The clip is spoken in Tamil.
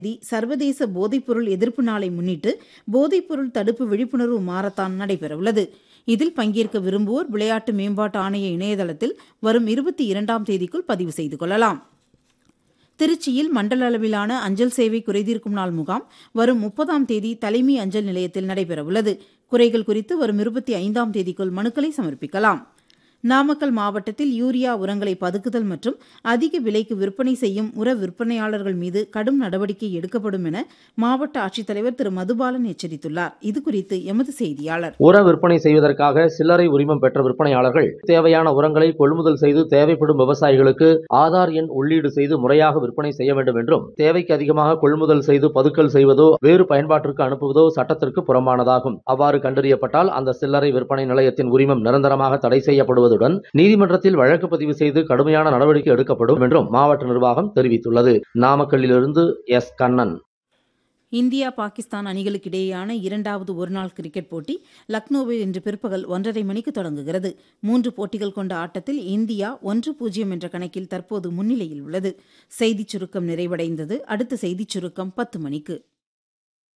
தேதி சர்வதேச போதைப்பொருள் எதிர்ப்பு நாளை முன்னிட்டு போதைப்பொருள் தடுப்பு விழிப்புணர்வு மாரத்தான் நடைபெறவுள்ளது இதில் பங்கேற்க விரும்புவோர் விளையாட்டு மேம்பாட்டு ஆணைய இணையதளத்தில் வரும் இருபத்தி இரண்டாம் தேதிக்குள் பதிவு செய்து கொள்ளலாம் திருச்சியில் மண்டல அளவிலான அஞ்சல் சேவை குறைதீர்க்கும் நாள் முகாம் வரும் முப்பதாம் தேதி தலைமை அஞ்சல் நிலையத்தில் நடைபெறவுள்ளது குறைகள் குறித்து வரும் இருபத்தி ஐந்தாம் தேதிக்குள் மனுக்களை சமர்ப்பிக்கலாம் நாமக்கல் மாவட்டத்தில் யூரியா உரங்களை பதுக்குதல் மற்றும் அதிக விலைக்கு விற்பனை செய்யும் உர விற்பனையாளர்கள் மீது கடும் நடவடிக்கை எடுக்கப்படும் என மாவட்ட ஆட்சித்தலைவர் திரு மதுபாலன் எச்சரித்துள்ளார் இதுகுறித்து எமது செய்தியாளர் உர விற்பனை செய்வதற்காக சில்லறை உரிமம் பெற்ற விற்பனையாளர்கள் தேவையான உரங்களை கொள்முதல் செய்து தேவைப்படும் விவசாயிகளுக்கு ஆதார் எண் உள்ளீடு செய்து முறையாக விற்பனை செய்ய வேண்டும் என்றும் தேவைக்கு அதிகமாக கொள்முதல் செய்து பதுக்கல் செய்வதோ வேறு பயன்பாட்டிற்கு அனுப்புவதோ சட்டத்திற்கு புறம்பானதாகும் அவ்வாறு கண்டறியப்பட்டால் அந்த சில்லறை விற்பனை நிலையத்தின் உரிமம் நிரந்தரமாக தடை செய்யப்படுவதுடன் நீதிமன்றத்தில் வழக்கு பதிவு செய்து கடுமையான நடவடிக்கை எடுக்கப்படும் என்றும் மாவட்ட நிர்வாகம் தெரிவித்துள்ளது நாமக்கல்லிலிருந்து எஸ் கண்ணன் இந்தியா பாகிஸ்தான் அணிகளுக்கு இடையேயான இரண்டாவது ஒருநாள் கிரிக்கெட் போட்டி லக்னோவில் இன்று பிற்பகல் ஒன்றரை மணிக்கு தொடங்குகிறது மூன்று போட்டிகள் கொண்ட ஆட்டத்தில் இந்தியா ஒன்று பூஜ்ஜியம் என்ற கணக்கில் தற்போது முன்னிலையில் உள்ளது செய்திச் சுருக்கம் நிறைவடைந்தது அடுத்த செய்திச் சுருக்கம் பத்து மணிக்கு